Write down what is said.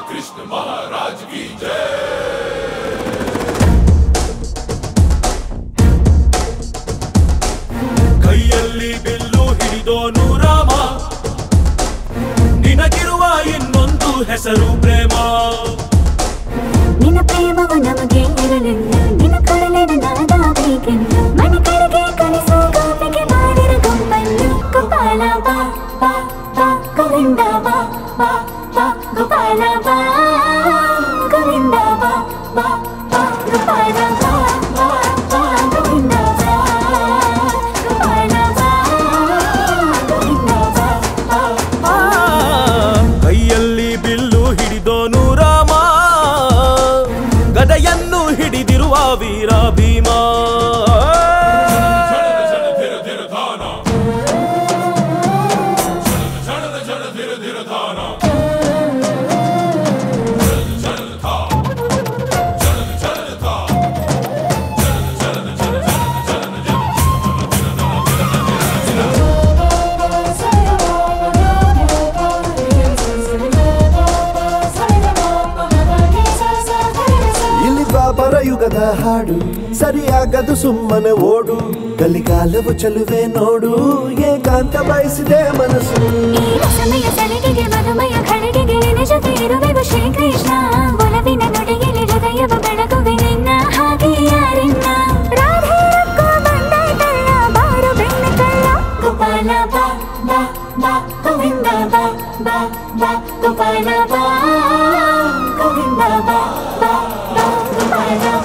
कृष्ण महाराज की जय ಕೈಯಲ್ಲಿ ಬಿಲ್ಲು ಹಿಡಿದೋನು ರಾಮ ನಿನಗಿರುವ ಇನ್ನೊಂದು ಹೆಸರು ಪ್ರೇಮ ನಿನ್ನ ಪ್ರೇಮವು ನಮಗೆ ಇರಲಿಲ್ಲ ನಿನ್ನ ಕೊಡಲಿನ ನಾದಾಗಬೇಕೆಂದು ಮನೆ ಕಡೆಗೆ ಕಳಿಸೋ ಗೋಪಿಗೆ ಮಾಡಿರ ಗೊಂಬನ್ನು ಗೋಪಾಲ ಬಾ ಬಾ ಬಾ ಗೋವಿಂದ ಬಾ ಬಾ ಬಾ ಗೋಪಾಲ ಬಾ ಗೋವಿಂದ ಬಾ ಬಾ ಬಾ ಗೋಪಾಲ ಬಾ ಬಾ ಬಾ ಗೋವಿಂದ ಬಾ ಗೋಪಾಲ ಬಾ ಗೋವಿಂದ ಬಾ ಬಾ ಬಾ ಕೈಯಲ್ಲಿ ಬಿಲ್ಲು ಹಿಡಿದೋನು ರಾಮ ಗದೆಯನ್ನು ಹಿಡಿದಿರುವ ವೀರ ಭೀಮ जन धीर धीर धाना जन जन धीर धीर धाना जन जन था जन जन था जन जन जन जन जन ಇಲ್ಲಿ ಬಾಬರ ಯುಗದ ಹಾಡು ಸರಿಯಾಗದು ಸುಮ್ಮನೆ ಓಡು ಕಲಿಕಾಲವು ಚಲುವೆ ನೋಡು ಏಕಾಂತ ಬಯಸಿದೆ ಮನಸ್ಸು ಈ ರಸಮಯ ಸಲಿಗೆಗೆ ಮಧುಮಯ ಖಳಿಗೆಗೆ ನಿನ್ನ ಜೊತೆ ಇರುವೆವು ಶ್ರೀಕೃಷ್ಣ ಒಲವಿನ ನುಡಿಯಲ್ಲಿ ಹೃದಯವ ಬೆಳಗುವೆ ನಿನ್ನ ಹಾಗೆ ಯಾರಿನ್ನ ರಾಧೆ ರಕ್ಕೋ ಬಂದಾಯ್ತಲ್ಲ ಬಾರು ಬೆಣ್ಣೆ ಕಳ್ಳ ಗೋಪಾಲ ಬಾ ಬಾ ಬಾ ಗೋವಿಂದ ಬಾ ಬಾ ಬಾ ಗೋಪಾಲ ಬಾ ಗೋವಿಂದ ಬಾ ಬಾ ಬಾ ಗೋಪಾಲ